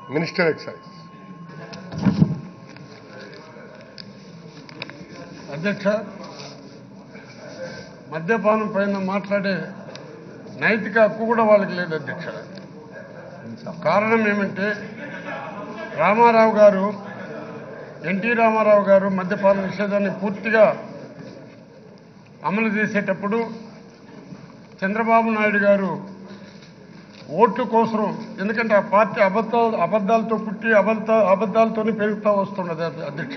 Minister excise అధ్యక్ష మద్యపానం పైన మాట్లాడే నైతిక హక్కు కూడా వాళ్ళకి లేదు అధ్యక్ష కారణం ఏమంటే రామారావు గారు ఎన్టీ రామారావు గారు మద్యపాన నిషేధాన్ని పూర్తిగా అమలు చేసేటప్పుడు చంద్రబాబు నాయుడు గారు ఓట్ల కోసం ఎందుకంటే ఆ పార్టీ అబద్ధాలు అబద్ధాలతో పుట్టి అబద్ధ అబద్ధాలతోనే పెరుగుతూ వస్తున్నది అధ్యక్ష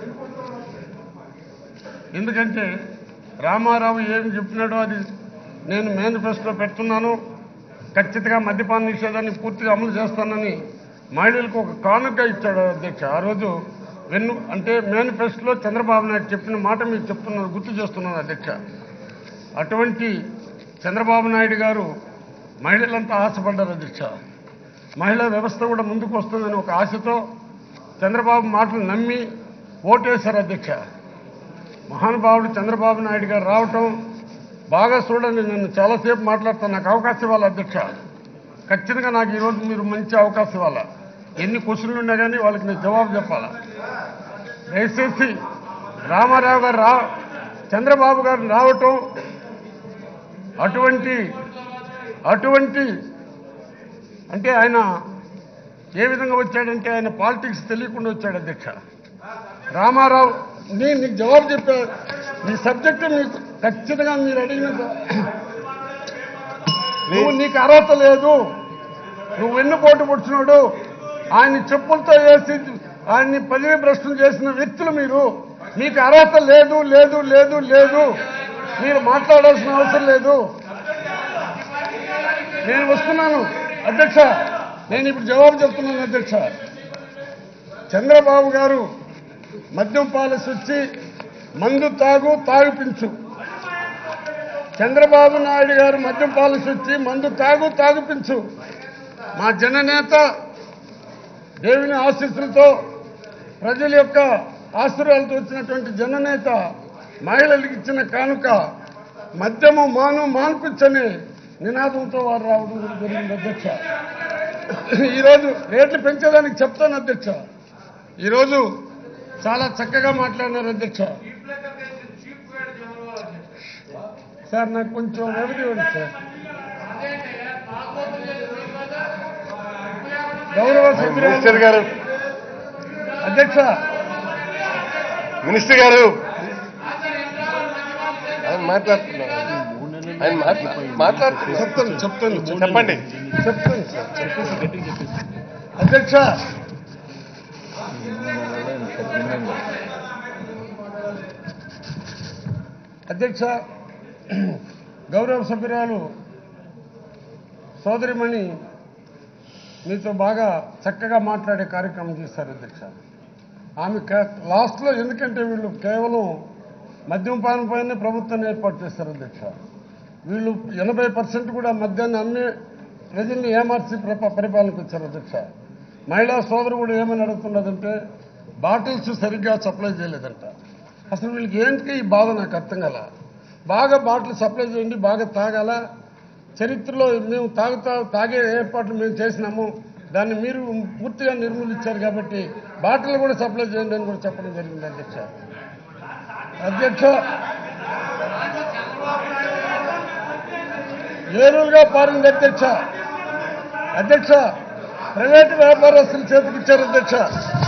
ఎందుకంటే రామారావు ఏం చెప్పినాడో అది నేను మేనిఫెస్టోలో పెడుతున్నాను ఖచ్చితంగా మద్యపాన నిషేధాన్ని పూర్తిగా అమలు చేస్తానని మహిళలకు ఒక కానుక ఇచ్చాడు అధ్యక్ష ఆ రోజు వెన్ను అంటే మేనిఫెస్టోలో చంద్రబాబు నాయుడు చెప్పిన మాట మీకు చెప్తున్నాను గుర్తు చేస్తున్నాను అధ్యక్ష అటువంటి చంద్రబాబు నాయుడు గారు మహిళలంతా ఆశపడ్డారు అధ్యక్ష మహిళా వ్యవస్థ కూడా ముందుకు వస్తుందని ఒక ఆశతో చంద్రబాబు మాటలు నమ్మి ఓటేశారు అధ్యక్ష మహానుభావుడు చంద్రబాబు నాయుడు గారు రావటం బాగా చూడండి నేను చాలాసేపు మాట్లాడతాను నాకు అవకాశం ఇవ్వాలి అధ్యక్ష ఖచ్చితంగా నాకు ఈరోజు మీరు మంచి అవకాశం ఇవ్వాలా ఎన్ని క్వశ్చన్లు ఉన్నా కానీ వాళ్ళకి నేను జవాబు చెప్పాలా దయచేసి రామారావు గారు రా చంద్రబాబు గారు రావటం అటువంటి అటువంటి అంటే ఆయన ఏ విధంగా వచ్చాడంటే ఆయన పాలిటిక్స్ తెలియకుండా వచ్చాడు అధ్యక్ష రామారావు నీ నీకు జవాబు చెప్పే నీ సబ్జెక్టు మీకు ఖచ్చితంగా మీరు అడిగిన నువ్వు నీకు అర్హత లేదు నువ్వు వెన్నుపోటు పుడుచున్నాడు ఆయన్ని చెప్పులతో వేసి ఆయన్ని పదవి భ్రష్టం చేసిన వ్యక్తులు మీరు మీకు అర్హత లేదు లేదు లేదు లేదు మీరు మాట్లాడాల్సిన అవసరం లేదు నేను వస్తున్నాను అధ్యక్ష నేను ఇప్పుడు జవాబు చెప్తున్నాను అధ్యక్ష చంద్రబాబు గారు మద్యం పాలసీ వచ్చి మందు తాగు తాగిపించు చంద్రబాబు నాయుడు గారు మద్యం పాలసీ వచ్చి మందు తాగు తాగిపించు మా జననేత దేవుని ఆశీస్సులతో ప్రజల యొక్క ఆశీర్వాదాలతో వచ్చినటువంటి జననేత మహిళలకు ఇచ్చిన కానుక మద్యము మాను మాన్పించని నినాదంతో వారు రావడం కూడా జరిగింది అధ్యక్ష ఈరోజు రేట్లు పెంచేదానికి చెప్తాను అధ్యక్ష ఈరోజు చాలా చక్కగా మాట్లాడినారు అధ్యక్ష సార్ నాకు కొంచెం వ్యవధి ఇవ్వండి సార్ గౌరవ మినిస్టర్ సభ్యురాలు గారు అధ్యక్ష మినిస్టర్ గారు ఆయన మాట్లాడుతున్నారు ఆయన మాట్లా మాట్లాడుతున్నారు చెప్తాను చెప్తాను చెప్తాను. చెప్పండి చెప్తాను సార్ చెప్తాను. అధ్యక్ష అధ్యక్ష గౌరవ సభ్యురాలు సోదరిమణి మీతో బాగా చక్కగా మాట్లాడే కార్యక్రమం చేశారు అధ్యక్ష ఆమె క- లాస్ట్లో ఎందుకంటే వీళ్ళు కేవలం మద్యపానం పైన ప్రభుత్వాన్ని ఏర్పాటు చేశారు అధ్యక్ష వీళ్ళు ఎనభై పర్సెంట్ కూడా మద్యాన్ని అమ్మి ప్రజల్ని ఏమార్చి ప్ర- పరిపాలనకు వచ్చారు అధ్యక్ష మహిళా సోదరు కూడా ఏమని అడుగుతున్నదంటే బాటిల్స్ సరిగ్గా సప్లై చేయలేదంట అసలు వీళ్ళకి ఏంటి ఈ బాధ నాకు అర్థం కాల బాగా బాటిల్ సప్లై చేయండి బాగా తాగాల చరిత్రలో మేము తాగుతా తాగే ఏర్పాట్లు మేము చేసినాము దాన్ని మీరు పూర్తిగా నిర్మూలించారు కాబట్టి బాటిల్ కూడా సప్లై చేయండి అని కూడా చెప్పడం జరిగింది అధ్యక్ష అధ్యక్ష ఏరులుగా పారింది అధ్యక్ష అధ్యక్ష ప్రైవేటు వ్యాపారస్తుల చేతికి ఇచ్చారు అధ్యక్ష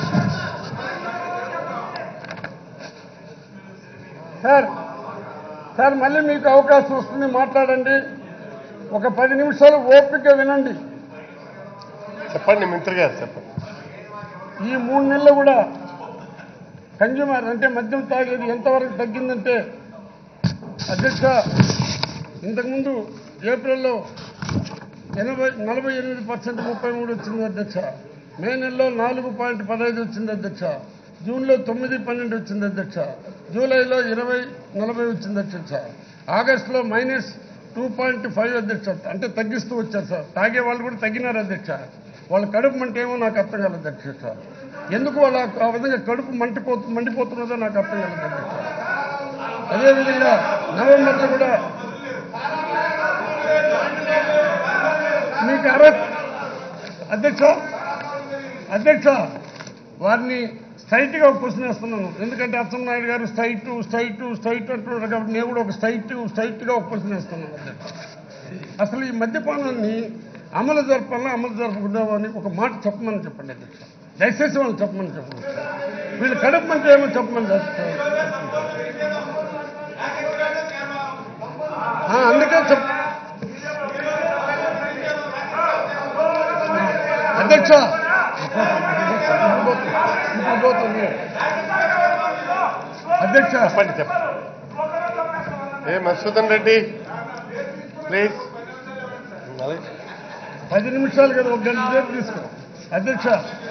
సార్ సార్ మళ్ళీ మీకు అవకాశం వస్తుంది మాట్లాడండి ఒక పది నిమిషాలు ఓపిక వినండి చెప్పండి మినిస్టర్ గారు చెప్పండి ఈ మూడు నెలలు కూడా కన్జ్యూమర్ అంటే మద్యం తాగేది ఎంతవరకు తగ్గిందంటే అధ్యక్ష ఇంతకుముందు ఏప్రిల్లో ఎనభై నలభై ఎనిమిది పర్సెంట్ ముప్పై మూడు వచ్చింది అధ్యక్ష మే నెలలో నాలుగు పాయింట్ పదహైదు వచ్చింది అధ్యక్ష జూన్లో తొమ్మిది పన్నెండు వచ్చింది అధ్యక్ష జూలైలో ఇరవై నలభై వచ్చింది అధ్యక్ష ఆగస్టులో మైనస్ టూ పాయింట్ ఫైవ్ అధ్యక్ష అంటే తగ్గిస్తూ వచ్చారు సార్ తాగే వాళ్ళు కూడా తగ్గినారు అధ్యక్ష వాళ్ళ కడుపు మంట ఏమో నాకు అర్థం కాలేదు అధ్యక్ష ఎందుకు వాళ్ళ ఆ విధంగా కడుపు మంటిపోతు మండిపోతున్నదో నాకు అర్థం కాలేదు అధ్యక్ష అదేవిధంగా నవంబర్లో కూడా మీకు అర్హత అధ్యక్ష అధ్యక్ష వారిని స్ట్రైట్గా ఒక క్వశ్చన్ వేస్తున్నాను ఎందుకంటే అచ్చెన్నాయుడు గారు స్ట్రైట్ స్ట్రైట్ స్ట్రైట్ అంటున్నారు కాబట్టి నేను కూడా ఒక స్ట్రైట్ స్ట్రైట్గా ఒక క్వశ్చన్ వేస్తున్నాను అధ్యక్ష అసలు ఈ మద్యపానాన్ని అమలు జరపాలా అమలు జరపకూడదా అని ఒక మాట చెప్పమని చెప్పండి అధ్యక్ష దయచేసి వాళ్ళు చెప్పమని చెప్పండి వీళ్ళు కడుపు మంచి ఏమో చెప్పమని చెప్తారు ఆ, అందుకే చెప్ అధ్యక్ష ఇప్పుడు పోతుంది. అధ్యక్ష చెప్పండి చెప్పండి ఏ మధుసూదన్ రెడ్డి ప్లీజ్ పది నిమిషాలు కదా ఒక గంట సేపు తీసుకో అధ్యక్ష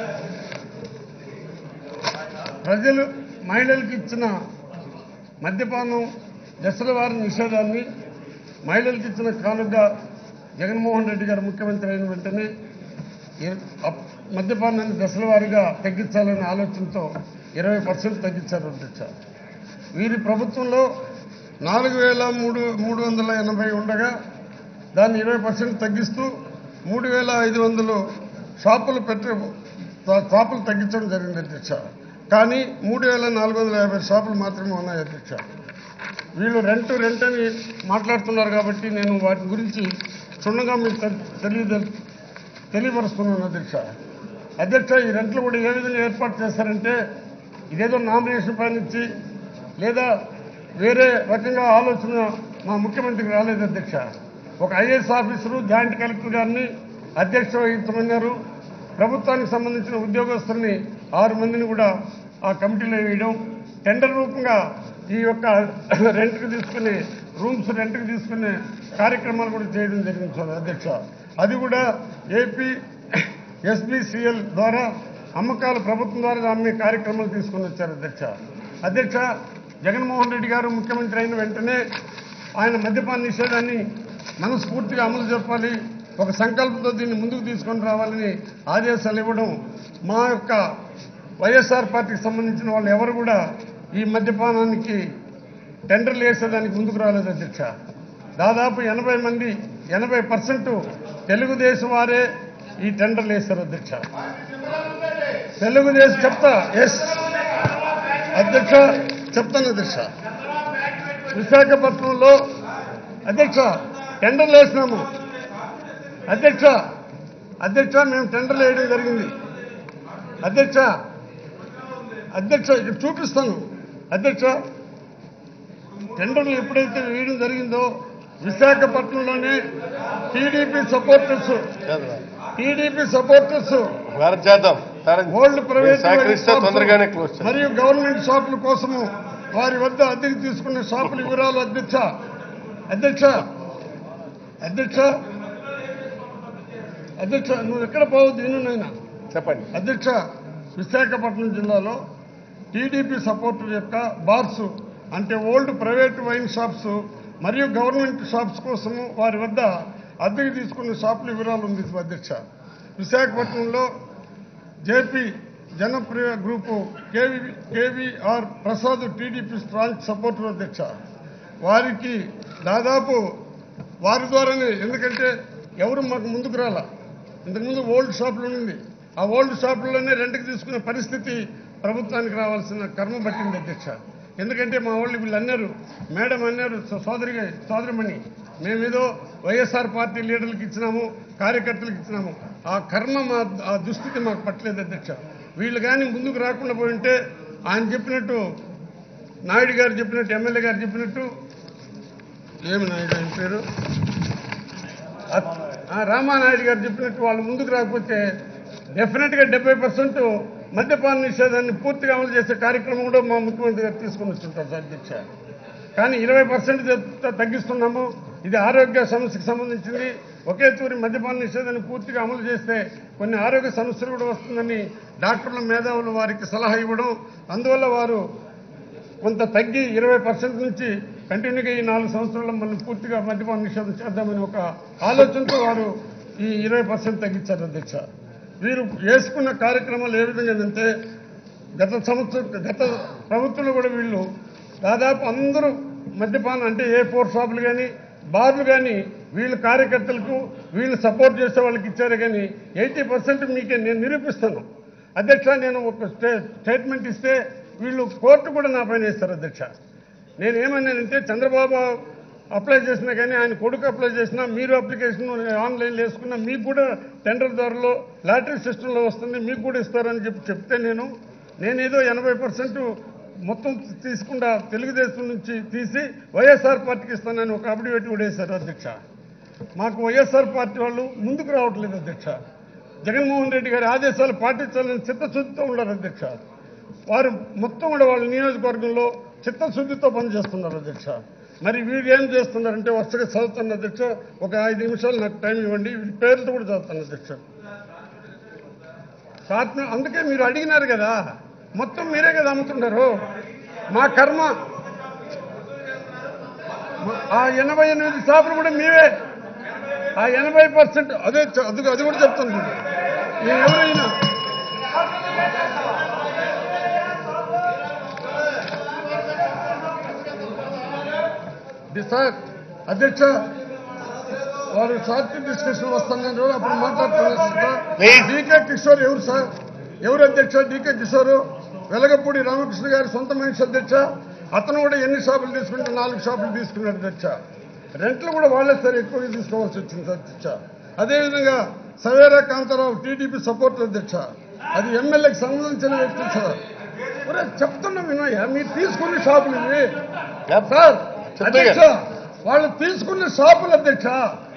ప్రజలు మహిళలకు ఇచ్చిన మద్యపానం దశల వారి నిషేధాన్ని మహిళలకు ఇచ్చిన కానుక జగన్మోహన్ రెడ్డి గారు ముఖ్యమంత్రి అయిన వెంటనే ఇర- అప్- మద్యపానాన్ని దశల వారీగా తగ్గించాలనే ఆలోచనతో ఇరవై పర్సెంట్ తగ్గించారు అధ్యక్ష వీరి ప్రభుత్వంలో నాలుగు వేల మూడు మూడు వందల ఎనభై ఉండగా దాన్ని ఇరవై పర్సెంట్ తగ్గిస్తూ మూడు వేల ఐదు వందలు షాపులు పెట్టి షాపులు తగ్గించడం జరిగింది అధ్యక్ష కానీ మూడు వేల నాలుగు వందల యాభై షాపులు మాత్రమే ఉన్నాయి అధ్యక్ష వీళ్ళు రెంట్ రెంట్ అని మాట్లాడుతున్నారు కాబట్టి నేను వాటి గురించి క్షుణ్ణంగా మీకు తె- తెలియజే తెలియపరుస్తున్నాను అధ్యక్ష అధ్యక్ష ఈ రెంట్లు కూడా ఏ విధంగా ఏర్పాటు చేశారంటే ఇదేదో నామినేషన్ పైన ఇచ్చి లేదా వేరే రకంగా ఆలోచన మా ముఖ్యమంత్రికి రాలేదు అధ్యక్ష ఒక ఐఏఎస్ ఆఫీసరు జాయింట్ కలెక్టర్ గారిని అధ్యక్ష వహించమన్నారు ప్రభుత్వానికి సంబంధించిన ఉద్యోగస్తుల్ని ఆరు మందిని కూడా ఆ కమిటీలో వేయడం టెండర్ రూపంగా ఈ యొక్క రెంట్కి తీసుకుని రూమ్స్ రెంట్కి తీసుకునే కార్యక్రమాలు కూడా చేయడం జరిగింది సార్ అధ్యక్ష అది కూడా ఏపీ ఎస్బీసీఎల్ ద్వారా అమ్మకాలు ప్రభుత్వం ద్వారా అమ్మే కార్యక్రమాలు తీసుకుని వచ్చారు అధ్యక్ష అధ్యక్ష జగన్మోహన్ రెడ్డి గారు ముఖ్యమంత్రి అయిన వెంటనే ఆయన మద్యపాన నిషేధాన్ని మనస్ఫూర్తిగా అమలు చెప్పాలి ఒక సంకల్పంతో దీన్ని ముందుకు తీసుకొని రావాలని ఆదేశాలు ఇవ్వడం మా యొక్క వైఎస్ఆర్ పార్టీకి సంబంధించిన వాళ్ళు ఎవరు కూడా ఈ మద్యపానానికి టెండర్లు వేసేదానికి ముందుకు రాలేదు అధ్యక్ష దాదాపు ఎనభై మంది ఎనభై పర్సెంట్ తెలుగుదేశం వారే ఈ టెండర్లు వేశారు అధ్యక్ష తెలుగుదేశం చెప్తా ఎస్ అధ్యక్ష చెప్తాను అధ్యక్ష విశాఖపట్నంలో అధ్యక్ష టెండర్లు వేసినాము అధ్యక్ష అధ్యక్ష మేము టెండర్లు వేయడం జరిగింది అధ్యక్ష అధ్యక్ష ఇక్కడ చూపిస్తాను అధ్యక్ష టెండర్లు ఎప్పుడైతే వేయడం జరిగిందో విశాఖపట్నంలోనే టీడీపీ సపోర్టర్స్ టీడీపీ సపోర్టర్స్ భారత్ చేద్దాం తరం- ఓల్డ్ ప్రైవేట్ సహకరిస్తే తొందరగానే క్లోజ్ చేద్దాం మరియు గవర్నమెంట్ షాపుల కోసము వారి వద్ద అద్దెకు తీసుకునే షాపుల వివరాలు అధ్యక్ష అధ్యక్ష అధ్యక్ష అధ్యక్ష నువ్వు ఎక్కడ పోవద్దు విను నాయనా చెప్పండి అధ్యక్ష విశాఖపట్నం జిల్లాలో టీడీపీ సపోర్టర్ యొక్క బార్స్ అంటే ఓల్డ్ ప్రైవేట్ వైన్ షాప్స్ మరియు గవర్నమెంట్ షాప్స్ కోసము వారి వద్ద అద్దెకు తీసుకున్న షాపుల వివరాలు ఉంది అధ్యక్ష విశాఖపట్నంలో JP Janapriya group KV KVR Prasad TDP strong supporter అధ్యక్ష వారికి దాదాపు వారి ద్వారానే ఎందుకంటే ఎవరు మాకు ముందుకు రాలా ఇంతకుముందు ఓల్డ్ షాపులు ఉంది ఆ ఓల్డ్ షాపుల్లోనే రెంట్కి తీసుకునే పరిస్థితి ప్రభుత్వానికి రావాల్సిన కర్మ పట్టింది అధ్యక్ష ఎందుకంటే మా వాళ్ళు వీళ్ళు అన్నారు మేడం అన్నారు సో- సోదరిగా సోదరిమణి మేమేదో వైఎస్ఆర్ పార్టీ లీడర్లకు ఇచ్చినాము కార్యకర్తలకు ఇచ్చినాము ఆ కర్మ మా ఆ దుస్థితి మాకు పట్టలేదు అధ్యక్ష వీళ్ళు కానీ ముందుకు రాకుండా పోయి ఉంటే ఆయన చెప్పినట్టు నాయుడు గారు చెప్పినట్టు ఎమ్మెల్యే గారు చెప్పినట్టు ఏమి నాయుడు ఆయన పేరు ఆ రామానాయుడు గారు చెప్పినట్టు వాళ్ళు ముందుకు రాకపోతే డెఫినెట్గా డెబ్బై పర్సెంట్ మద్యపాన నిషేధాన్ని పూర్తిగా అమలు చేసే కార్యక్రమం కూడా మా ముఖ్యమంత్రి గారు తీసుకొని వస్తుంటారు సార్ అధ్యక్ష కానీ ఇరవై పర్సెంట్ తగ్గిస్తున్నాము ఇది ఆరోగ్య సమస్యకు సంబంధించింది ఒకే తూరి మద్యపాన నిషేధాన్ని పూర్తిగా అమలు చేస్తే కొన్ని ఆరోగ్య సమస్యలు కూడా వస్తుందని డాక్టర్ల మేధావులు వారికి సలహా ఇవ్వడం అందువల్ల వారు కొంత తగ్గి ఇరవై పర్సెంట్ నుంచి కంటిన్యూగా ఈ నాలుగు సంవత్సరాల్లో మనం పూర్తిగా మద్యపాన నిషేధం చేద్దామని ఒక ఆలోచనతో వారు ఈ ఇరవై పర్సెంట్ తగ్గించారు అధ్యక్ష వీరు వేసుకున్న కార్యక్రమాలు ఏ విధంగా అంటే గత సంవత్సరం గత ప్రభుత్వంలో కూడా వీళ్ళు దాదాపు అందరూ మద్యపానం అంటే ఏ ఫోర్ షాపులు కానీ బార్లు కానీ వీళ్ళ కార్యకర్తలకు వీళ్ళు సపోర్ట్ చేసే వాళ్ళకి ఇచ్చారు కానీ ఎయిటీ పర్సెంట్ మీకే నేను నిరూపిస్తాను అధ్యక్ష నేను ఒక స్టే స్టేట్మెంట్ ఇస్తే వీళ్ళు కోర్టు కూడా నా పైన వేస్తారు అధ్యక్ష నేను ఏమన్నానంటే చంద్రబాబు అప్లై చేసినా కానీ ఆయన కొడుకు అప్లై చేసినా మీరు అప్లికేషన్ ఆన్లైన్లో వేసుకున్నా మీకు కూడా టెండర్ ధరలో లాటరీ సిస్టంలో వస్తుంది మీకు కూడా ఇస్తారని చెప్పి చెప్తే నేను నేనేదో ఎనభై పర్సెంట్ మొత్తం తీసుకుండా తెలుగుదేశం నుంచి తీసి వైఎస్ఆర్ పార్టీకి ఇస్తానని ఒక అఫిడవిట్ కూడా వేశారు అధ్యక్ష మాకు వైఎస్ఆర్ పార్టీ వాళ్ళు ముందుకు రావట్లేదు అధ్యక్ష జగన్మోహన్ రెడ్డి గారి ఆదేశాలు పాటించాలని చిత్తశుద్ధితో ఉన్నారు అధ్యక్ష వారు మొత్తం కూడా వాళ్ళ నియోజకవర్గంలో చిత్తశుద్ధితో పనిచేస్తున్నారు అధ్యక్ష మరి వీరు ఏం చేస్తున్నారంటే వరుసగా చదువుతాను అధ్యక్ష ఒక ఐదు నిమిషాలు నాకు టైం ఇవ్వండి వీరి పేర్లతో కూడా చదువుతాను అధ్యక్ష సాత్మ అందుకే మీరు అడిగినారు కదా మొత్తం మీరే కదా అమ్ముతున్నారు మా కర్మ ఆ ఎనభై ఎనిమిది షాపులు కూడా మీవే ఆ ఎనభై పర్సెంట్ అదే చె- అది అది కూడా చెప్తాను చూడు. ఈ ఎవరైనా సార్ అధ్యక్ష వారు షార్ట్ డిస్కషన్ వస్తున్నారు అప్పుడు మాట్లాడుతున్నారు Please. డీకే కిషోర్ ఎవరు సార్ ఎవరు అధ్యక్ష డీకే కిషోర్ వెలగపూడి రామకృష్ణ గారి సొంత మనిషి అధ్యక్ష అతను కూడా ఎన్ని షాపులు తీసుకుంటే నాలుగు షాపులు తీసుకున్నాడు అధ్యక్ష రెంట్లు కూడా వాళ్ళే సార్ ఎక్కువగా తీసుకోవాల్సి వచ్చింది అధ్యక్ష అదేవిధంగా సవేరా కాంతారావు టీడీపీ సపోర్ట్ అధ్యక్ష అది ఎమ్మెల్యేకి సంబంధించిన వ్యక్తి సార్ ఒరే చెప్తున్నా వినయ్య మీరు తీసుకున్న షాపులు ఇవి సార్ అధ్యక్ష వాళ్ళు తీసుకున్న షాపులు అధ్యక్ష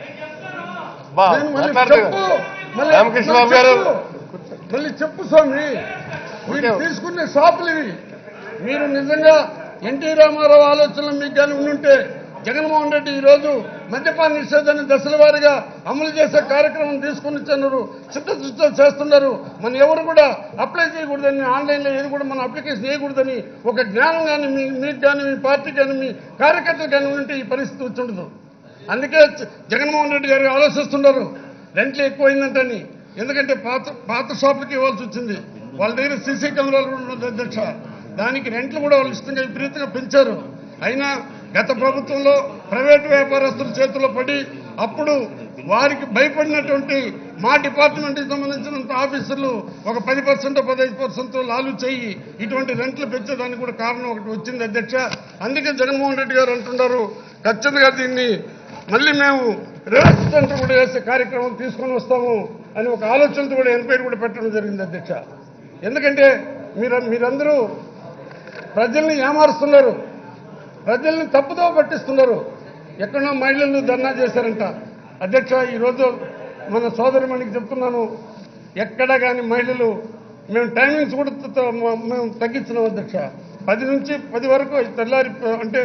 బా నేను మళ్ళీ మాట్లాడదు చెప్పు మళ్ళీ రామకృష్ణ మళ్ళీ బాబు గారు చెప్పు. మళ్ళీ చెప్పు స్వామి మీరు ఓకే. తీసుకునే షాపులు ఇవి మీరు నిజంగా ఎన్టీ రామారావు ఆలోచనలు మీకు కానీ ఉండుంటే జగన్మోహన్ రెడ్డి ఈ రోజు మద్యపాన నిషేధాన్ని దశల వారీగా అమలు చేసే కార్యక్రమం తీసుకుని వచ్చారు చిత్తశుద్ధితో చేస్తున్నారు మన ఎవరు కూడా అప్లై చేయకూడదని ఆన్లైన్లో ఏది కూడా మన అప్లికేషన్ చేయకూడదని ఒక జ్ఞానం కానీ మీ మీకు కానీ మీ పార్టీ కానీ మీ కార్యకర్తలు కానీ ఉంటే ఈ పరిస్థితి వచ్చి ఉండదు అందుకే జ- జగన్మోహన్ రెడ్డి గారు ఆలోచిస్తున్నారు రెంట్లు ఎక్కువైందంటని ఎందుకంటే పాత పాత షాపులకి ఇవ్వాల్సి వచ్చింది వాళ్ళ దగ్గర సీసీ కెమెరాలు కూడా ఉన్నది అధ్యక్ష దానికి రెంట్లు కూడా వాళ్ళు ఇష్టంగా విపరీతంగా పెంచారు అయినా గత ప్రభుత్వంలో ప్రైవేటు వ్యాపారస్తుల చేతిలో పడి అప్పుడు వారికి భయపడినటువంటి మా డిపార్ట్మెంట్కి సంబంధించినంత ఆఫీసర్లు ఒక పది పర్సెంట్ పదహైదు పర్సెంట్ లాలు చేయి ఇటువంటి రెంట్లు పెంచేదానికి కూడా కారణం ఒకటి వచ్చింది అధ్యక్ష అందుకే జగన్మోహన్ రెడ్డి గారు అంటున్నారు ఖచ్చితంగా దీన్ని మళ్ళీ మేము రివర్స్ సెంటర్ కూడా వేసే కార్యక్రమం తీసుకొని వస్తాము అని ఒక ఆలోచనతో కూడా ఎంక్వైరీ కూడా పెట్టడం జరిగింది అధ్యక్ష ఎందుకంటే మీరు మీరందరూ ప్రజల్ని ఏమారుస్తున్నారు ప్రజల్ని తప్పుదో పట్టిస్తున్నారు ఎక్కడో మహిళలు ధర్నా చేశారంట అధ్యక్ష ఈరోజు మన సోదరిమణికి చెప్తున్నాను ఎక్కడ కానీ మహిళలు మేము టైమింగ్స్ కూడా త- త- మ- మేము తగ్గించినాం అధ్యక్ష పది నుంచి పది వరకు తెల్లారి అంటే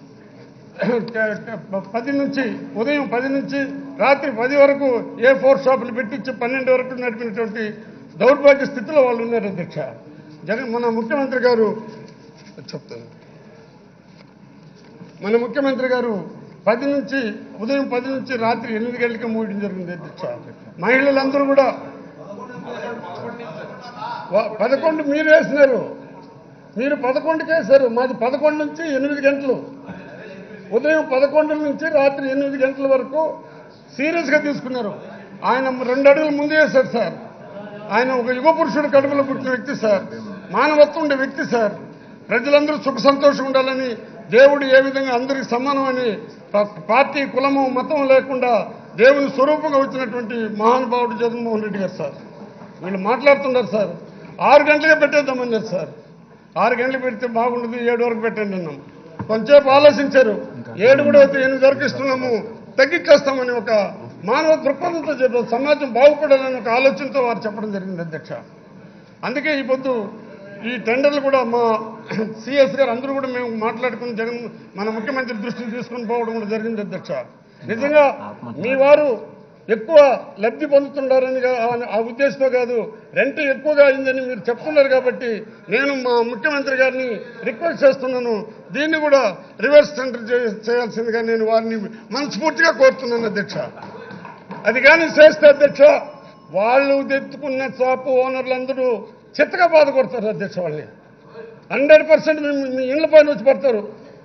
పది నుంచి ఉదయం పది నుంచి రాత్రి పది వరకు ఏ ఫోర్ షాపులు పెట్టించి పన్నెండు వరకు నడిపినటువంటి దౌర్భాగ్య స్థితిలో వాళ్ళు ఉన్నారు అధ్యక్ష జగన్ మన ముఖ్యమంత్రి గారు చెప్తాను మన ముఖ్యమంత్రి గారు పది నుంచి ఉదయం పది నుంచి రాత్రి ఎనిమిది గంటలకి మూయడం జరిగింది అధ్యక్ష మహిళలందరూ కూడా వా- పదకొండు మీరు వేసినారు మీరు పదకొండుకి వేశారు మాది పదకొండు నుంచి ఎనిమిది గంటలు ఉదయం పదకొండు నుంచి రాత్రి ఎనిమిది గంటల వరకు సీరియస్గా తీసుకున్నారు ఆయన రెండు అడుగులు ముందు వేశారు సార్ ఆయన ఒక యుగ పురుషుడు కడుపులో పుట్టిన వ్యక్తి సార్ మానవత్వం ఉండే వ్యక్తి సార్ ప్రజలందరూ సుఖ సంతోషం ఉండాలని దేవుడు ఏ విధంగా అందరికి సమానం అని ప- పార్టీ కులము మతం లేకుండా దేవుని స్వరూపంగా వచ్చినటువంటి మహానుభావుడు జగన్మోహన్ రెడ్డి గారు సార్ వీళ్ళు మాట్లాడుతున్నారు సార్ ఆరు గంటలకే పెట్టేద్దామన్నారు సార్ ఆరు గంటలకు పెడితే బాగుండదు ఏడు వరకు పెట్టండి అన్నాం కొంచెంసేపు ఆలోచించారు ఏడు కూడా అయితే ఎనిమిది వరకు ఇస్తున్నాము తగ్గించేస్తామని ఒక మానవ దృక్పథంతో చెప్పారు సమాజం బాగుపడాలని ఒక ఆలోచనతో వారు చెప్పడం జరిగింది అధ్యక్ష అందుకే ఈ పొద్దు ఈ టెండర్లు కూడా మా సిఎస్ గారు అందరూ కూడా మేము మాట్లాడుకుని జగన్ మన ముఖ్యమంత్రి దృష్టిని తీసుకుని పోవడం కూడా జరిగింది అధ్యక్ష నిజంగా మీ వారు ఎక్కువ లబ్ధి పొందుతున్నారని గా- ఆ- ఆ ఉద్దేశంతో కాదు రెంట్ ఎక్కువగా అయిందని మీరు చెప్తున్నారు కాబట్టి నేను మా ముఖ్యమంత్రి గారిని రిక్వెస్ట్ చేస్తున్నాను దీన్ని కూడా రివర్స్ సెంటర్ చే- చేయాల్సిందిగా నేను వారిని మనస్ఫూర్తిగా కోరుతున్నాను అధ్యక్ష అది కానీ చేస్తే అధ్యక్ష వాళ్ళు తెచ్చుకున్న షాపు ఓనర్లందరూ చిత్తగా బాధ కొడతారు అధ్యక్ష వాళ్ళని హండ్రెడ్ పర్సెంట్ మీ ఇళ్ళ పైన వచ్చి పడతారు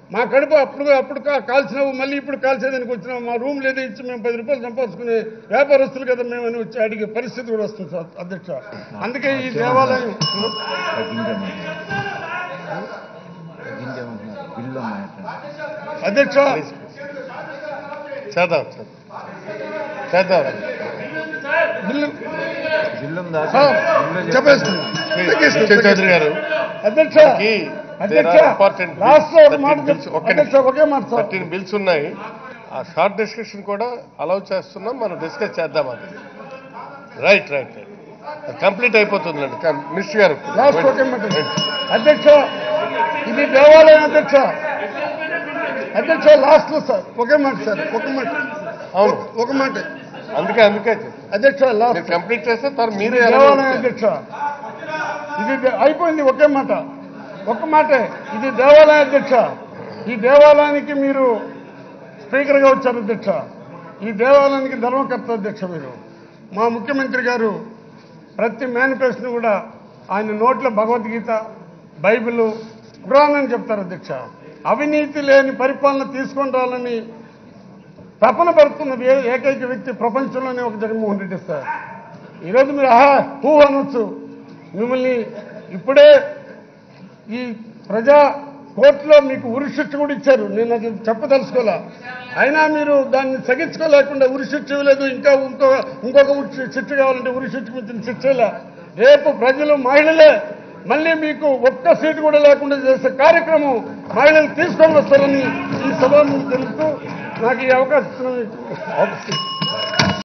మా కడుపు అప్పుడు అప్పుడు కా- కాల్చినావు మళ్ళీ ఇప్పుడు కాల్చేదానికి వచ్చినావు మా రూమ్ లేదా ఇచ్చి మేము పది రూపాయలు సంపాదించుకునే వ్యాపారస్తులు కదా మేము అని వచ్చి అడిగే పరిస్థితి కూడా వస్తుంది సార్ అధ్యక్ష అందుకే ఈ దేవాలయం తగ్గించమంటున్నారు తగ్గించమంటున్నారు బిల్లు మాట్లాడు అధ్యక్ష చేద్దాం చేద్దాం చేద్దాం బిల్లు బిల్లు ఉందా సార్, బిల్లు చెప్పేస్తున్నా సత్య చౌదరి గారు అధ్యక్ష ఈ అధ్యక్ష there are important bills, last లో ఒక 13 మాట bills, చెప్- ఒక్క అధ్యక్ష నిమిషం. ఒకే మాట సార్ థర్టీన్ బిల్స్ ఉన్నాయి ఆ షార్ట్ డిస్కషన్ కూడా అలౌ చేస్తున్నాం మనం డిస్కస్ చేద్దాం అది రైట్ రైట్ రైట్ కంప్లీట్ అయిపోతుందండి కం- మినిస్టర్ గారు లాస్ట్ ఒకే మాట అధ్యక్ష ఇది దేవాలయం అధ్యక్ష అధ్యక్ష లాస్ట్ లో సార్ ఒకే మాట సార్ ఒక మాట అవును ఒక మాట అందుకే అందుకే చెప్తాను. అధ్యక్ష లాస్ట్ మీరు కంప్లీట్ చేస్తే తర్వాత మీరే ఇది ఎలా దేవాలయం చెప్తారు? అధ్యక్ష ఇది దే- అయిపోయింది ఒకే మాట ఒక్క మాటే ఇది దేవాలయం అధ్యక్ష ఈ దేవాలయానికి మీరు స్పీకర్గా వచ్చారు అధ్యక్ష ఈ దేవాలయానికి ధర్మకర్త అధ్యక్ష మీరు మా ముఖ్యమంత్రి గారు ప్రతి మేనిఫెస్టోని కూడా ఆయన నోట్ల భగవద్గీత బైబిల్ ఖురాన్ అని చెప్తారు అధ్యక్ష అవినీతి లేని పరిపాలన తీసుకొని రావాలని తపన పడుతున్న ఏ- ఏకైక వ్యక్తి ప్రపంచంలోనే ఒక జగన్మోహన్ రెడ్డి సార్ ఈరోజు మీరు ఆహా హూ అనొచ్చు మిమ్మల్ని ఇప్పుడే ఈ ప్రజా కోర్టులో మీకు ఉరి శిక్ష కూడా ఇచ్చారు నేను అది చెప్పదలుచుకోలే అయినా మీరు దాన్ని సగించుకోలేకుండా ఉరి శిక్ష ఇవ్వలేదు ఇంకా ఇంకో ఇంకొక ఉరి శి- శిక్ష కావాలంటే ఉరి శిక్ష ఇచ్చిన శిక్షలే రేపు ప్రజలు మహిళలే మళ్ళీ మీకు ఒక్క సీటు కూడా లేకుండా చేసే కార్యక్రమం మహిళలు తీసుకొని వస్తారని ఈ సభ తెలుపుతూ నాకు ఈ అవకాశం ఇచ్చిన-